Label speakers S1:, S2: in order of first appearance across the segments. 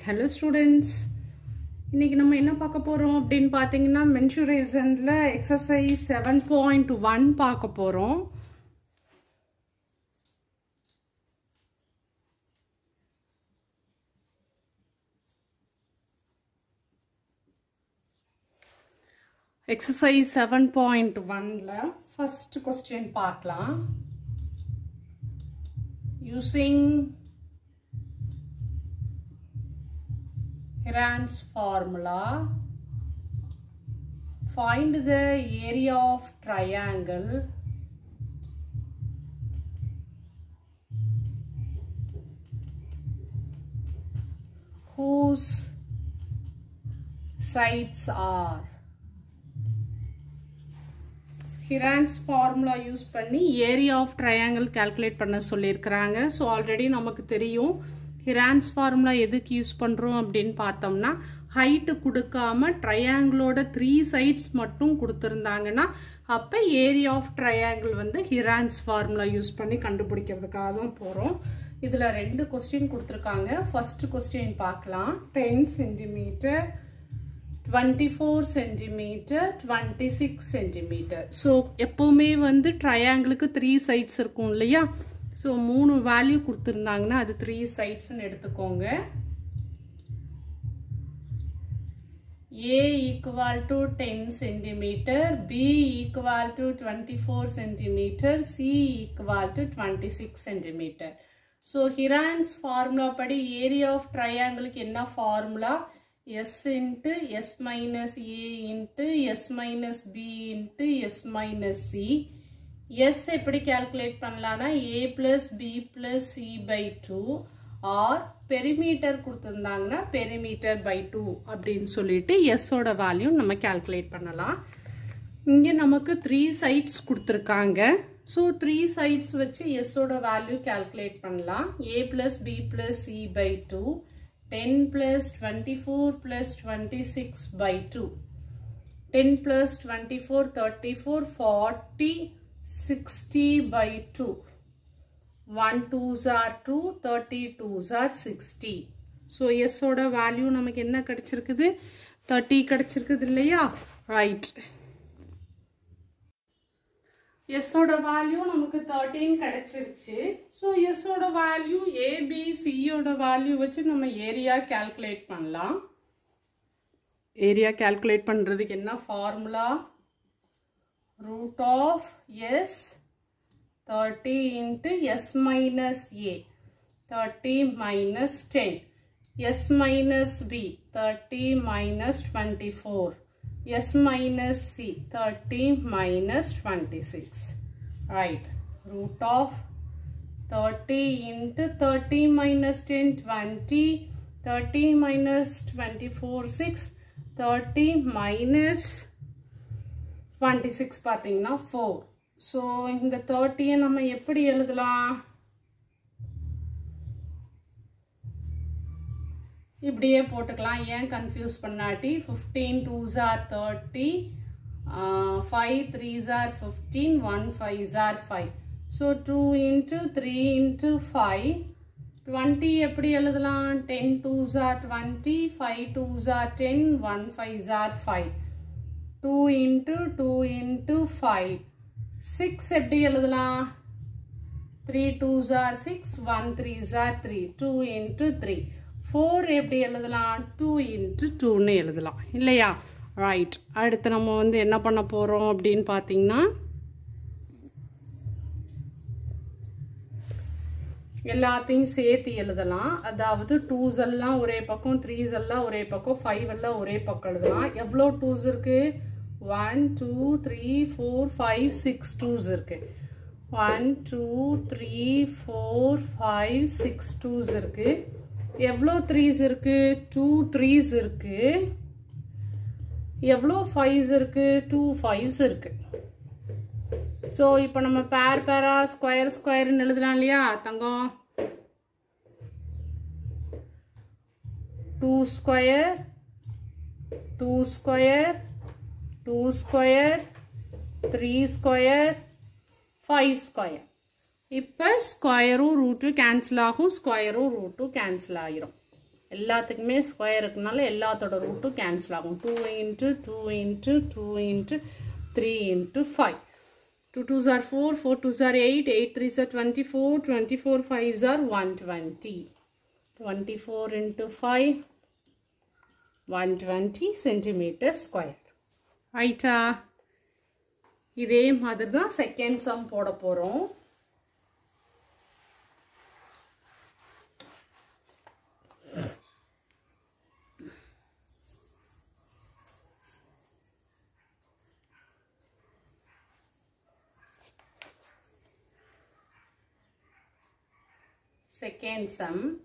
S1: Hello students இன்னைக்கு நம்ம என்ன பார்க்க போகிறோம் அப்படின்னு பார்த்தீங்கன்னா மென்சுரேஷனில் எக்ஸசைஸ் செவன் பாயிண்ட் ஒன் பார்க்க போகிறோம் எக்ஸசைஸ் செவன் பாயிண்ட் ஒனில் ஃபஸ்ட் கொஸ்டின் பார்க்கலாம் using Heron's formula find the area of triangle whose sides are Heron's formula use பண்ணி ஏரியா ஆஃப் ட்ரையாங்கிள் கால்குலேட் பண்ண சொல்லியிருக்கிறாங்க ஸோ ஆல்ரெடி நமக்கு தெரியும் ஹிரான்ஸ் ஃபார்முலா எதுக்கு யூஸ் பண்ணுறோம் அப்படின்னு பார்த்தோம்னா ஹைட்டு கொடுக்காம ட்ரையாங்கிளோட த்ரீ சைட்ஸ் மட்டும் கொடுத்துருந்தாங்கன்னா அப்போ ஏரியா ஆஃப் ட்ரையாங்கிள் வந்து ஹிரான்ஸ் ஃபார்முலா யூஸ் பண்ணி கண்டுபிடிக்கிறதுக்காக தான் போகிறோம் இதில் ரெண்டு கொஸ்டின் கொடுத்துருக்காங்க ஃபர்ஸ்ட் கொஸ்டின் பார்க்கலாம் ten centimetre twenty four centimetre twenty six centimetre so எப்போவுமே வந்து ட்ரையாங்கிளுக்கு த்ரீ சைட்ஸ் இருக்கும் இல்லையா ஸோ மூணு வேல்யூ கொடுத்துருந்தாங்கன்னா அது த்ரீ சைட்ஸ்ன்னு எடுத்துக்கோங்க A equal to ten centimetre B equal to twenty four centimetre C equal to twenty six centimetre so Heron's formula படி ஏரியா ஆஃப் ட்ரையாங்கிளுக்கு என்ன formula s into s minus a into s minus b into s minus c s எப்படி calculate பண்ணலாம்னா a plus b plus c by 2 or perimeter கொடுத்திருந்தாங்கன்னா perimeter by 2 அப்படின்னு சொல்லிட்டு s ஓட value நம்ம calculate பண்ணலாம் இங்கே நமக்கு த்ரீ சைட்ஸ் கொடுத்துருக்காங்க ஸோ த்ரீ சைட்ஸ் வச்சு s ஓட வேல்யூ calculate பண்ணலாம் a plus b plus c by 2 10 plus 24 plus 26 by 2. 10 plus 24, 34, 40, 60 by 2. 1 2s are 2, 32s are 60. So, S ஓட value நமக்கு என்ன கிடைச்சிருக்குது 30 கிடைச்சிருக்குது இல்லையா ரைட் எஸ்ஸோட வேல்யூ நமக்கு தேர்ட்டீன் கிடைச்சிருச்சு ஸோ எஸ்ஸோட வேல்யூ ஏபிசியோட வேல்யூ வச்சு நம்ம ஏரியா கேல்குலேட் பண்ணலாம் ஏரியா கேல்குலேட் பண்ணுறதுக்கு என்ன formula root of S thirty into S minus A thirty minus ten S minus B thirty minus twenty four s minus c 30 minus 26 right root of 30 into 30 minus 10 20 30 minus 24 6 30 minus 26 பார்த்தீங்கன்னா 4 so இந்த 30 நம்ம எப்படி எழுதலாம் இப்படியே போட்டுக்கலாம் ஏன் confuse பண்ணாட்டி fifteen twos are thirty five threes are fifteen one fives are five so two into three into five twenty எப்படி எழுதலாம் ten twos are twenty five twos are ten one fives are five two into two into five six எப்படி எழுதலாம் three twos are six one threes are three two into three four எப்படி எழுதலாம் two into டூன்னு எழுதலாம் இல்லையா right அடுத்து நம்ம வந்து என்ன பண்ண போகிறோம் அப்படின்னு பார்த்தீங்கன்னா எல்லாத்தையும் சேர்த்து எழுதலாம் அதாவது டூஸ் எல்லாம் ஒரே பக்கம் த்ரீஸ் எல்லாம் ஒரே பக்கம் ஃபைவ் எல்லாம் ஒரே பக்கம் எழுதலாம் எவ்வளோ டூஸ் இருக்கு one two three four five six twos இருக்கு one two three four five six twos இருக்குது எவ்வளோ த்ரீஸ் இருக்கு டூ த்ரீஸ் இருக்கு எவ்வளோ ஃபைவ்ஸ் இருக்கு டூ ஃபைவ்ஸ் இருக்கு ஸோ இப்போ நம்ம பேர் பேரா ஸ்கொயர் ஸ்கொயர்னு எழுதலாம் இல்லையா தங்கம் two square two square two square three square five square இப்போ ஸ்கொயரும் ரூட்டும் கேன்சல் ஆகும் ஸ்கொயரும் ரூட்டும் கேன்சல் ஆகிரும் எல்லாத்துக்குமே ஸ்கொயர் இருக்கனால எல்லாத்தோட ரூட்டும் கேன்சல் ஆகும் two into two into two into three into five two twos are four four twos are eight eight threes are twenty four twenty four fives are one twenty twenty four into five one twenty centimetre square ரைட்டா இதே மாதிரி தான் second sum போட போகிறோம் second sum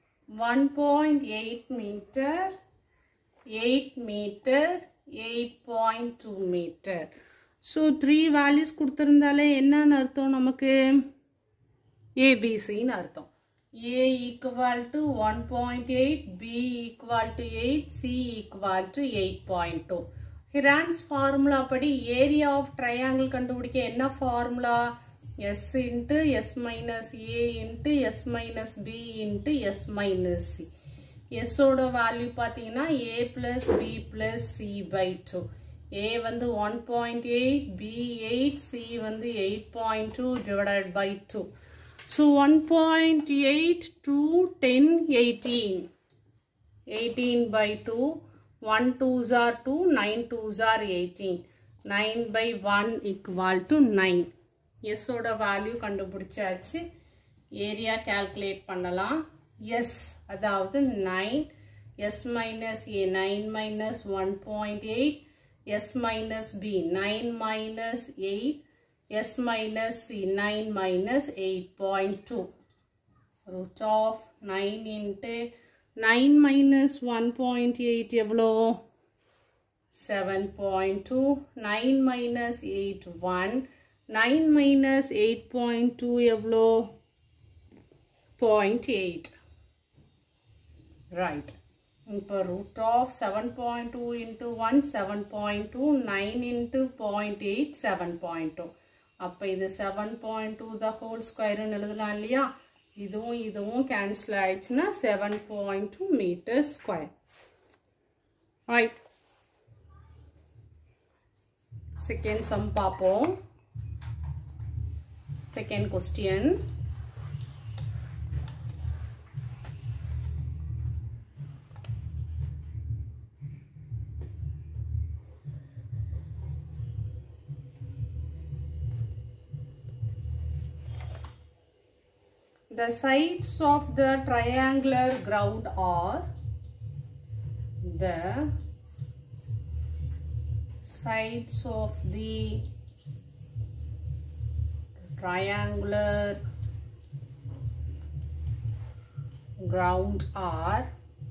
S1: 1.8 meter 8 meter 8.2 meter so three values கொடுத்துருந்தாலே என்னன்னு அர்த்தம் நமக்கு ஏபிசின்னு அர்த்தம் A equal to one point eight B equal to eight C equal to eight point two Heron's formula படி ஏரியா ஆஃப் ட்ரையாங்கிள் கண்டுபிடிக்க என்ன formula s into s minus a into s minus b into s minus c s ஓட value பார்த்தீங்கன்னா a plus b plus c by 2 a வந்து 1.8 b 8 c வந்து 8.2 divided by 2 so 1.8 to 10 18 18 by 2 1 2s are 2 9 2s are 18 9 by 1 equal to 9 எஸ்ஸோட value கண்டுபிடிச்சாச்சு area calculate பண்ணலாம் S அதாவது nine S minus A nine minus one point eight S minus B nine minus eight S minus C nine minus eight point two root of nine into nine minus one point eight எவ்வளோ seven point two nine minus eight one 9 minus 8.2 எவ்வளோ 0.8 right இப்போ root of 7.2 into 1 7.2 9 into 0.8 7.2 அப்போ இது 7.2 the whole square எழுதலாம் இல்லையா இதுவும் இதுவும் cancel ஆயிடுச்சுன்னா 7.2 meter square right second sum பார்ப்போம் Second question. The sides of the triangular ground are the sides of the triangular ground are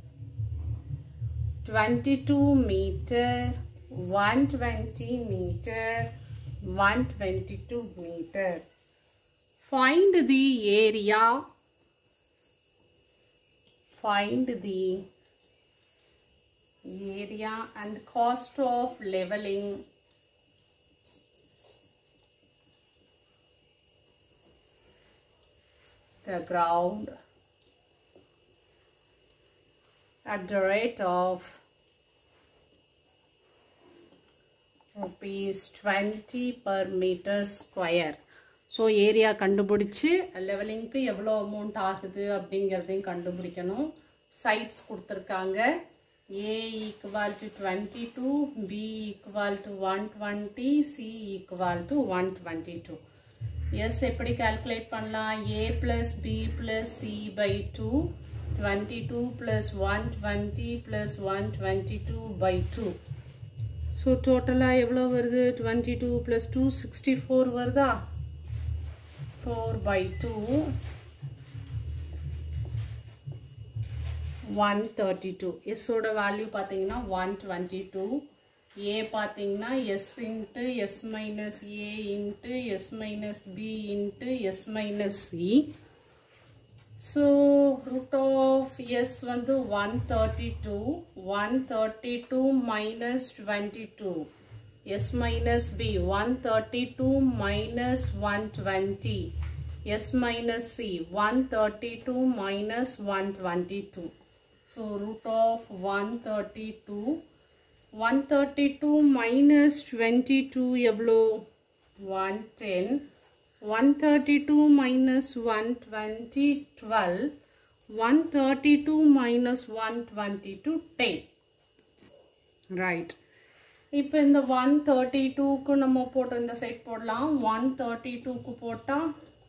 S1: 22 meter 120 meter 122 meter find the area find the area and cost of leveling the ground at the rate of rupees 20 per meter square ஸோ area கண்டுபிடிச்சி லெவலிங்க்கு எவ்வளோ amount ஆகுது அப்படிங்கிறதையும் கண்டுபிடிக்கணும் sides கொடுத்துருக்காங்க A equal to twenty two B equal to one twenty C equal to one twenty two S எப்படி calculate பண்ணலாம் A plus B plus C by two twenty two plus one twenty plus one twenty two by two so டோட்டலாக எவ்வளோ வருது twenty two plus two sixty four வருதா four by two one thirty two எஸ்ஸோட value பார்த்தீங்கன்னா one twenty two A பார்த்தீங்கன்னா S into S minus A into S minus B into S minus C so root of S வந்து one thirty two one thirty two minus twenty two S minus B one thirty two minus one twenty S minus C one thirty two minus one twenty two so root of one thirty two one thirty two minus twenty two எவ்வளோ one ten one thirty two minus one twenty twelve one thirty two minus one twenty two ten right இப்போ இந்த one thirty டூக்கு நம்ம போட்டு இந்த side போடலாம் one thirty டூக்கு போட்டால்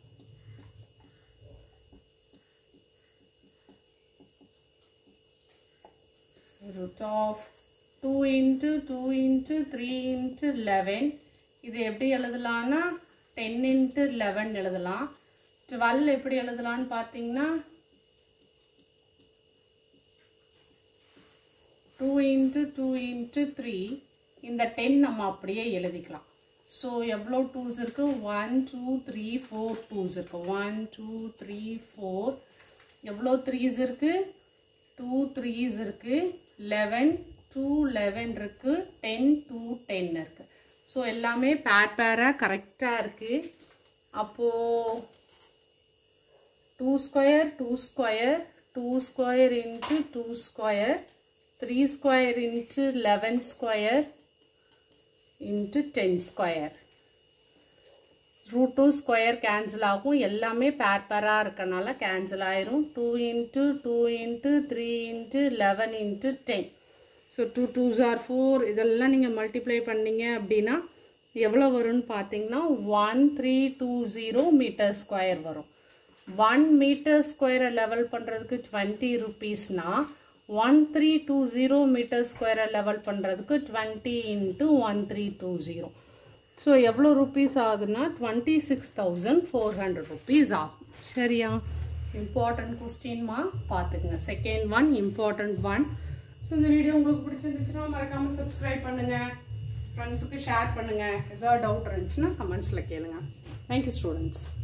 S1: root of 2 into 2 into 3 into 11 இது எப்படி எழுதலாம்னா 10 into 11 எழுதலாம் 12 எப்படி எழுதலாம்னு பார்த்தீங்கன்னா 2 into 2 into 3 இந்த 10 நம்ம அப்படியே எழுதிக்கலாம் ஸோ எவ்வளோ டூஸ் இருக்கு one two three four twos இருக்கு ஒன் டூ த்ரீ ஃபோர் எவ்வளோ த்ரீஸ் இருக்கு டூ த்ரீஸ் இருக்கு லெவன் டூ லெவன் இருக்கு டென் டூ டென் இருக்கு ஸோ எல்லாமே பேர் பேராக கரெக்டாக இருக்கு அப்போது two square two square two square into two square three square into eleven square into ten square root two square cancel ஆகும் எல்லாமே பேர் பேராக இருக்கனால கேன்சல் ஆயிரும் two into two into three into eleven into ten so two twos are four இதெல்லாம் நீங்கள் multiply பண்ணீங்க அப்படின்னா எவ்வளோ வரும்னு பார்த்தீங்கன்னா one three two zero metre square வரும் ஒன் மீட்டர் ஸ்கொயரை லெவல் பண்ணுறதுக்கு டுவெண்ட்டி ருபீஸ்னா one three two zero metre ஸ்கொயரை லெவல் பண்ணுறதுக்கு twenty into one three two zero so எவ்வளோ ருபீஸ் ஆகுதுன்னா twenty six thousand four hundred rupees ஆகும் சரியா இம்பார்ட்டன்ட் கொஸ்டின்மா பார்த்துக்குங்க second one important one so இந்த வீடியோ உங்களுக்கு பிடிச்சிருந்துச்சுன்னா மறக்காமல் சப்ஸ்கிரைப் பண்ணுங்கள் ஃப்ரெண்ட்ஸுக்கு ஷேர் பண்ணுங்கள் ஏதாவது டவுட் இருந்துச்சுன்னா கமெண்ட்ஸில் கேளுங்க தேங்க்யூ ஸ்டூடெண்ட்ஸ்